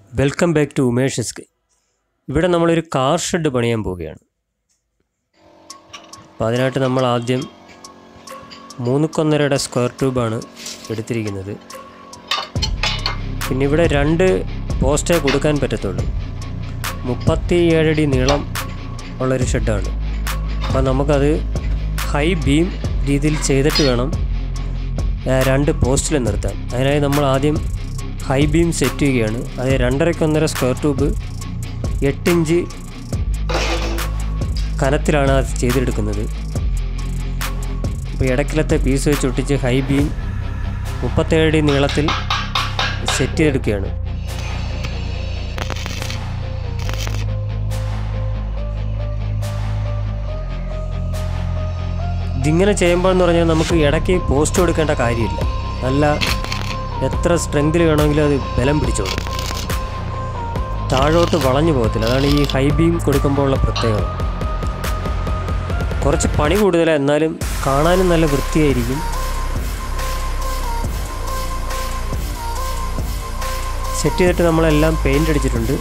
welcome back to Umesh S K ഇവിടെ നമ്മളൊരു car shed പണിയാൻ പോവുകയാണ് അപ്പോൾ അതിനായിട്ട് നമ്മൾ ആദ്യം മൂന്നുക്കൊന്നരയുടെ സ്ക്വയർ ട്യൂബാണ് എടുത്തിരിക്കുന്നത് പിന്നെ ഇവിടെ രണ്ട് പോസ്റ്റേ കൊടുക്കാൻ പറ്റത്തുള്ളൂ മുപ്പത്തി ഏഴടി നീളം ഉള്ളൊരു ഷെഡാണ് അപ്പോൾ നമുക്കത് ഹൈ ബീം രീതിയിൽ ചെയ്തിട്ട് വേണം ആ, രണ്ട് പോസ്റ്റിൽ നിർത്താൻ അതിനായി നമ്മൾ ആദ്യം ഹൈ ബീം സെറ്റ് ചെയ്യുകയാണ് അത് രണ്ടരക്കൊന്നര സ്ക്വയർ ട്യൂബ് എട്ടിഞ്ച് കനത്തിലാണ് അത് ചെയ്തെടുക്കുന്നത് അപ്പോൾ ഇടയ്ക്കിലത്തെ പീസ് വെച്ച് ഒട്ടിച്ച് ഹൈ ബീം മുപ്പത്തേഴടി നീളത്തിൽ സെറ്റ് ചെയ്തെടുക്കുകയാണ് ഇതിങ്ങനെ ചെയ്യുമ്പോൾ എന്ന് പറഞ്ഞാൽ നമുക്ക് ഇടയ്ക്ക് പോസ്റ്റ് കൊടുക്കേണ്ട കാര്യമില്ല നല്ല എത്ര സ്ട്രെങ്തിൽ വേണമെങ്കിലും അത് ബലം പിടിച്ചോളും താഴോട്ട് വളഞ്ഞു പോകത്തില്ല അതാണ് ഈ ഹൈ ബീം കൊടുക്കുമ്പോൾ ഉള്ള പ്രത്യേകത കുറച്ച് പണി കൂടുതലാണ് എന്നാലും കാണാനും നല്ല വൃത്തിയായിരിക്കും സെറ്റ് ചെയ്തിട്ട് നമ്മളെല്ലാം പെയിൻ്റ് അടിച്ചിട്ടുണ്ട്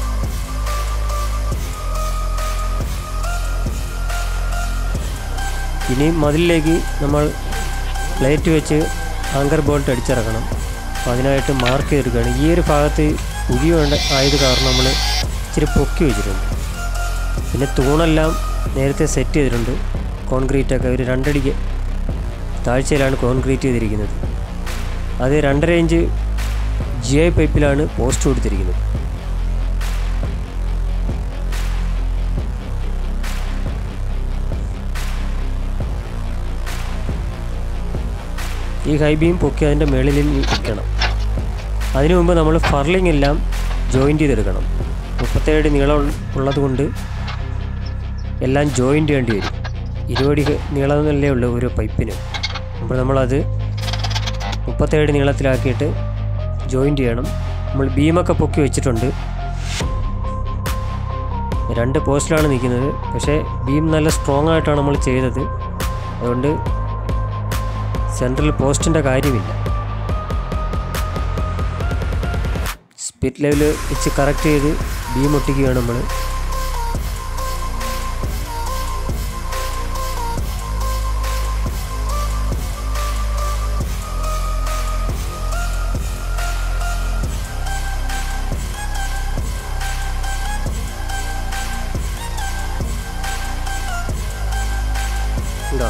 ഇനി മതിലിലേക്ക് നമ്മൾ പ്ലേറ്റ് വെച്ച് ആങ്കർ ബോൾട്ട് അടിച്ചിറക്കണം അപ്പോൾ അതിനായിട്ട് മാർക്ക് ചെയ്തെടുക്കുകയാണ് ഈ ഒരു ഭാഗത്ത് കുഴി വേണ്ട ആയത് കാരണം നമ്മൾ ഇച്ചിരി പൊക്കി വെച്ചിട്ടുണ്ട് പിന്നെ തൂണെല്ലാം നേരത്തെ സെറ്റ് ചെയ്തിട്ടുണ്ട് കോൺക്രീറ്റൊക്കെ ഒരു രണ്ടടിക്ക് താഴ്ചയിലാണ് കോൺക്രീറ്റ് ചെയ്തിരിക്കുന്നത് അത് രണ്ടര ഇഞ്ച് ജി ഐ പൈപ്പിലാണ് പോസ്റ്റ് കൊടുത്തിരിക്കുന്നത് ഈ ഹൈ ബീം പൊക്കി അതിൻ്റെ മുകളിൽ വെക്കണം അതിനു മുമ്പ് നമ്മൾ ഫർലിംഗ് എല്ലാം ജോയിൻറ്റ് ചെയ്തെടുക്കണം മുപ്പത്തേഴ് നീളം ഉള്ളത് കൊണ്ട് എല്ലാം ജോയിൻറ്റ് ചെയ്യേണ്ടി വരും ഇരുപടി നീളമല്ലേ ഉള്ളൂ ഓരോ പൈപ്പിന് അപ്പോൾ നമ്മളത് മുപ്പത്തേഴ് നീളത്തിലാക്കിയിട്ട് ജോയിൻറ്റ് ചെയ്യണം നമ്മൾ ബീമൊക്കെ പൊക്കി വെച്ചിട്ടുണ്ട് രണ്ട് പോസ്റ്റിലാണ് നിൽക്കുന്നത് പക്ഷേ ബീം നല്ല സ്ട്രോങ് ആയിട്ടാണ് നമ്മൾ ചെയ്തത് അതുകൊണ്ട് സെൻട്രൽ പോസ്റ്റിൻ്റെ കാര്യമില്ല സ്പിറ്റ് ലെവൽ വെച്ച് കറക്റ്റ് ചെയ്ത് ബീം ഒട്ടിക്കുകയാണ് നമ്മൾ ഉണ്ടോ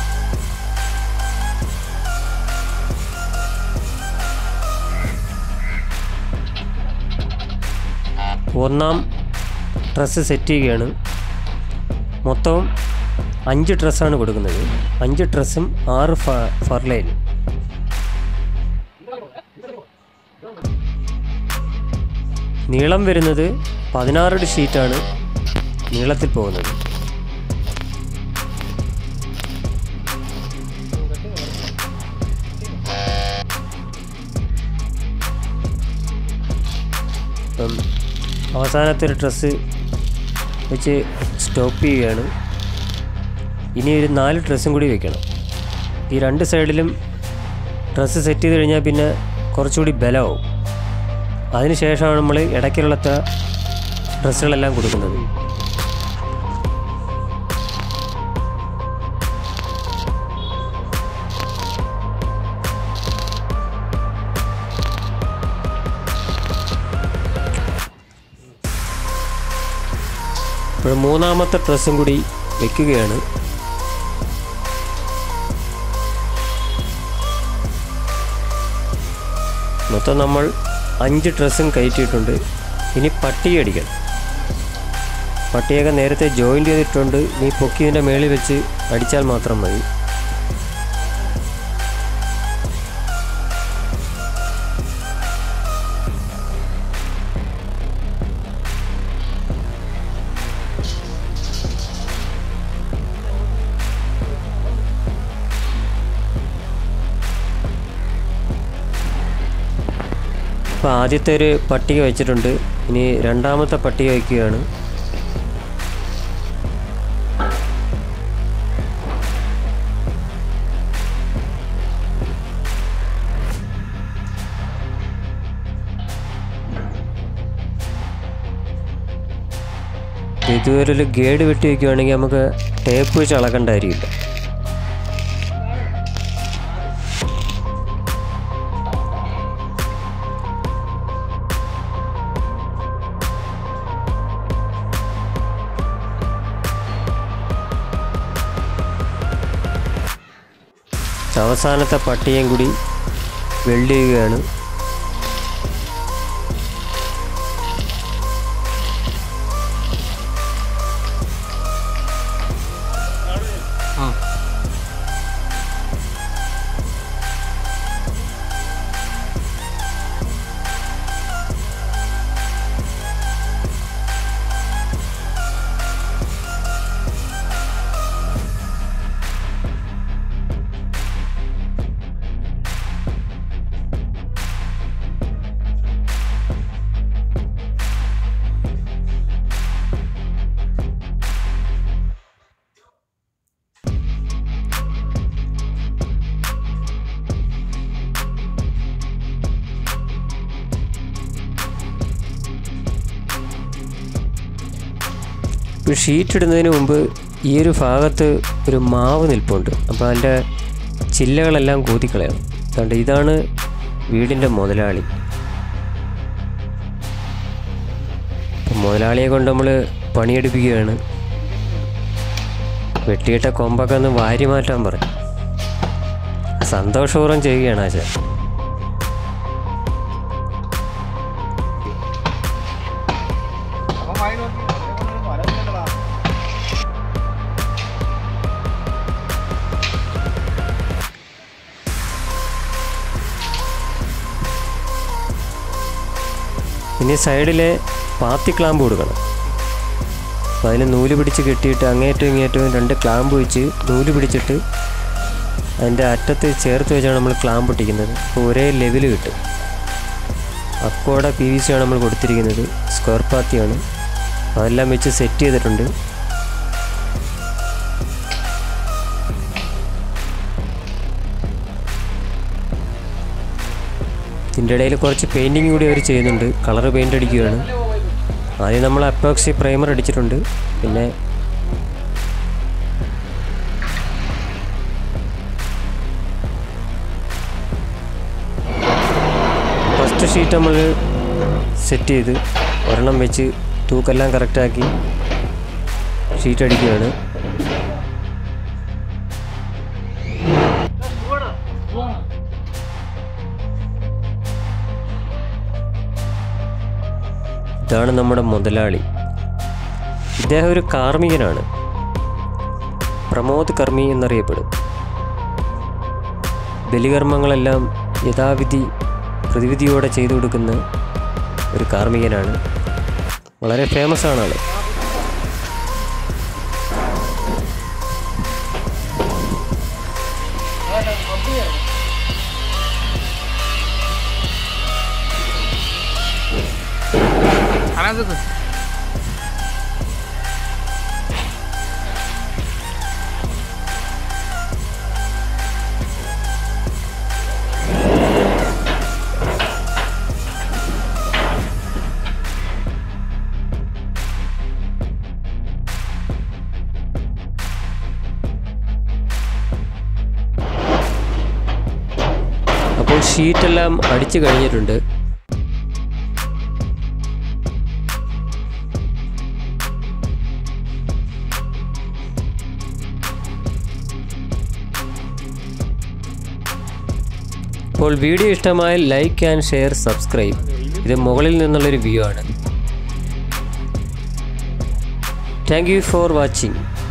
ഒന്നാം ഡ്രസ്സ് സെറ്റ് ചെയ്യുകയാണ് മൊത്തം അഞ്ച് ഡ്രസ്സാണ് കൊടുക്കുന്നത് അഞ്ച് ഡ്രസ്സും ആറ് ഫ ഫർലൈനും നീളം വരുന്നത് പതിനാറടി ഷീറ്റാണ് നീളത്തിൽ പോകുന്നത് അപ്പം അവസാനത്തെ ഒരു ഡ്രസ്സ് വെച്ച് സ്റ്റോപ്പ് ചെയ്യുകയാണ് ഇനി ഒരു നാല് ഡ്രസ്സും കൂടി വെക്കണം ഈ രണ്ട് സൈഡിലും ഡ്രസ്സ് സെറ്റ് ചെയ്ത് കഴിഞ്ഞാൽ പിന്നെ കുറച്ചുകൂടി ബലമാവും അതിനുശേഷമാണ് നമ്മൾ ഇടയ്ക്കുള്ളത്ത ഡ്രസ്സുകളെല്ലാം കൊടുക്കുന്നത് ഇപ്പോൾ മൂന്നാമത്തെ ഡ്രസ്സും കൂടി വെക്കുകയാണ് മൊത്തം നമ്മൾ അഞ്ച് ഡ്രസ്സും കയറ്റിയിട്ടുണ്ട് ഇനി പട്ടിക അടിക്കണം പട്ടിയൊക്കെ നേരത്തെ ജോയിൻ്റ് ചെയ്തിട്ടുണ്ട് നീ പൊക്കിയതിൻ്റെ മേളിൽ വെച്ച് അടിച്ചാൽ മാത്രം മതി അപ്പോൾ ആദ്യത്തെ ഒരു പട്ടിക വെച്ചിട്ടുണ്ട് ഇനി രണ്ടാമത്തെ പട്ടിക വയ്ക്കുകയാണ് ഇതുവരെ ഒരു ഗേഡ് വെട്ടി വയ്ക്കുവാണെങ്കിൽ നമുക്ക് ടേപ്പ് വെച്ച് അളക്കേണ്ട കാര്യമില്ല അവസാനത്തെ പട്ടിയും കൂടി വെൽഡ് ചെയ്യുകയാണ് ആ ഇപ്പോൾ ഷീറ്റ് ഇടുന്നതിന് മുമ്പ് ഈ ഒരു ഭാഗത്ത് ഒരു മാവ് നിൽപ്പുണ്ട് അപ്പോൾ അതിൻ്റെ ചില്ലകളെല്ലാം കൂതിക്കളയണം അതുകൊണ്ട് ഇതാണ് വീടിൻ്റെ മുതലാളി അപ്പം മുതലാളിയെ കൊണ്ട് നമ്മൾ പണിയെടുപ്പിക്കുകയാണ് വെട്ടിയിട്ട കൊമ്പൊക്കെ ഒന്ന് വാരി മാറ്റാൻ പറഞ്ഞു സന്തോഷപൂർവ്വം ചെയ്യുകയാണ് ആശാൻ അപ്പം വായി നോക്കി വരവില്ലടാ ഇനി സൈഡിലെ പാത്തി ക്ലാമ്പ് കൊടുക്കണം അപ്പോൾ അതിന് നൂല് പിടിച്ച് കെട്ടിയിട്ട് അങ്ങേറ്റവും ഇങ്ങേറ്റവും രണ്ട് ക്ലാമ്പ് വെച്ച് നൂല് പിടിച്ചിട്ട് അതിൻ്റെ അറ്റത്ത് ചേർത്ത് വെച്ചാണ് നമ്മൾ ക്ലാമ്പ് ഒട്ടിക്കുന്നത് അപ്പോൾ ഒരേ ലെവൽ കിട്ടും അക്കോടെ പി വി സി ആണ് നമ്മൾ കൊടുത്തിരിക്കുന്നത് സ്ക്വയർ പാത്തിയാണ് അതെല്ലാം വെച്ച് സെറ്റ് ചെയ്തിട്ടുണ്ട് ഇതിൻ്റെ ഇടയിൽ കുറച്ച് പെയിൻറ്റിങ് കൂടി അവർ ചെയ്യുന്നുണ്ട് കളർ പെയിൻ്റ് അടിക്കുകയാണ് ആദ്യം നമ്മൾ അപ്പോക്സി പ്രൈമർ അടിച്ചിട്ടുണ്ട് പിന്നെ ഫസ്റ്റ് ഷീറ്റ് നമ്മൾ സെറ്റ് ചെയ്ത് ഒരെണ്ണം വെച്ച് തൂക്കെല്ലാം കറക്റ്റാക്കി ഷീറ്റ് അടിക്കുകയാണ് ഇതാണ് നമ്മുടെ മുതലാളി ഇദ്ദേഹം ഒരു കാർമ്മികനാണ് പ്രമോദ് കർമ്മി എന്നറിയപ്പെടും ബലികർമ്മങ്ങളെല്ലാം യഥാവിധി പ്രതിവിധിയോടെ ചെയ്തു കൊടുക്കുന്ന ഒരു കാർമ്മികനാണ് വളരെ ഫേമസ് ആണ് ആള് അതിനകത്ത് അപ്പോൾ ഷീറ്റെല്ലാം അടിച്ചു കഴിഞ്ഞിട്ടുണ്ട് അപ്പോൾ വീഡിയോ ഇഷ്ടമായാൽ ലൈക്ക് ആൻഡ് ഷെയർ സബ്സ്ക്രൈബ് ഇത് മുകളിൽ നിന്നുള്ളൊരു വ്യൂ ആണ് താങ്ക് യു ഫോർ വാച്ചിങ്